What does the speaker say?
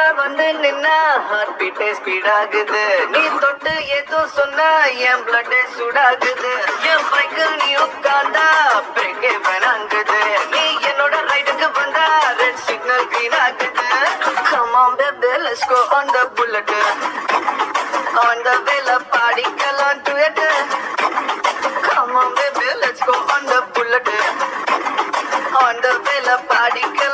வந்து நின்னா heart பீட்டே speed ஆகுது நீ தொட்டு ஏதோ சொன்னா என் பிளட் சூடாகுது என் பைக்கு நீ உட்கார்ந்தா பிரேக்கே வேணாங்குது நீ என்னோட ரைடுக்கு வந்தா ரெட் சிக்னல் green ஆகுது come on baby let's go on the bullet on the வேல பாடிக்கலாம் duet come on baby let's go on the bullet on the வேல பாடிக்கலாம்